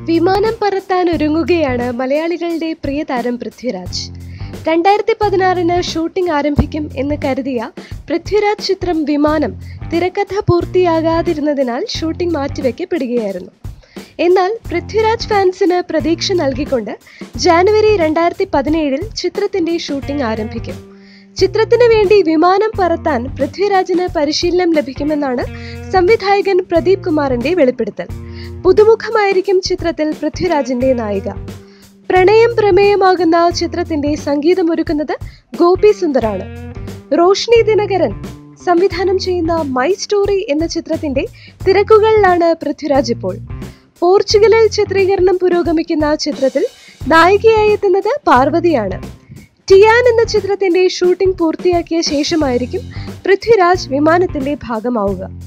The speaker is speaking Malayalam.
വിമാനം പറത്താൻ ഒരുങ്ങുകയാണ് മലയാളികളുടെ പ്രിയ താരം പൃഥ്വിരാജ് രണ്ടായിരത്തി പതിനാറിന് ഷൂട്ടിംഗ് ആരംഭിക്കും എന്ന് കരുതിയ പൃഥ്വിരാജ് ചിത്രം വിമാനം തിരക്കഥ പൂർത്തിയാകാതിരുന്നതിനാൽ ഷൂട്ടിംഗ് മാറ്റിവെക്കപ്പെടുകയായിരുന്നു എന്നാൽ പൃഥ്വിരാജ് ഫാൻസിന് പ്രതീക്ഷ നൽകിക്കൊണ്ട് ജാനുവരി രണ്ടായിരത്തി പതിനേഴിൽ ചിത്രത്തിന്റെ ഷൂട്ടിംഗ് ആരംഭിക്കും ചിത്രത്തിന് വേണ്ടി വിമാനം പറത്താൻ പൃഥ്വിരാജിന് പരിശീലനം ലഭിക്കുമെന്നാണ് സംവിധായകൻ പ്രദീപ് കുമാറിന്റെ വെളിപ്പെടുത്തൽ പുതുമുഖമായിരിക്കും ചിത്രത്തിൽ പൃഥ്വിരാജിന്റെ നായിക പ്രണയം പ്രമേയമാകുന്ന ചിത്രത്തിന്റെ സംഗീതമൊരുക്കുന്നത് ഗോപി സുന്ദറാണ് റോഷ്നി ദിനകരൻ സംവിധാനം ചെയ്യുന്ന മൈ സ്റ്റോറി എന്ന ചിത്രത്തിന്റെ തിരക്കുകളിലാണ് പൃഥ്വിരാജ് ഇപ്പോൾ പോർച്ചുഗലിൽ ചിത്രീകരണം പുരോഗമിക്കുന്ന ചിത്രത്തിൽ നായികയായി എത്തുന്നത് പാർവതിയാണ് ടിയാൻ എന്ന ചിത്രത്തിന്റെ ഷൂട്ടിംഗ് പൂർത്തിയാക്കിയ ശേഷമായിരിക്കും പൃഥ്വിരാജ് വിമാനത്തിന്റെ ഭാഗമാവുക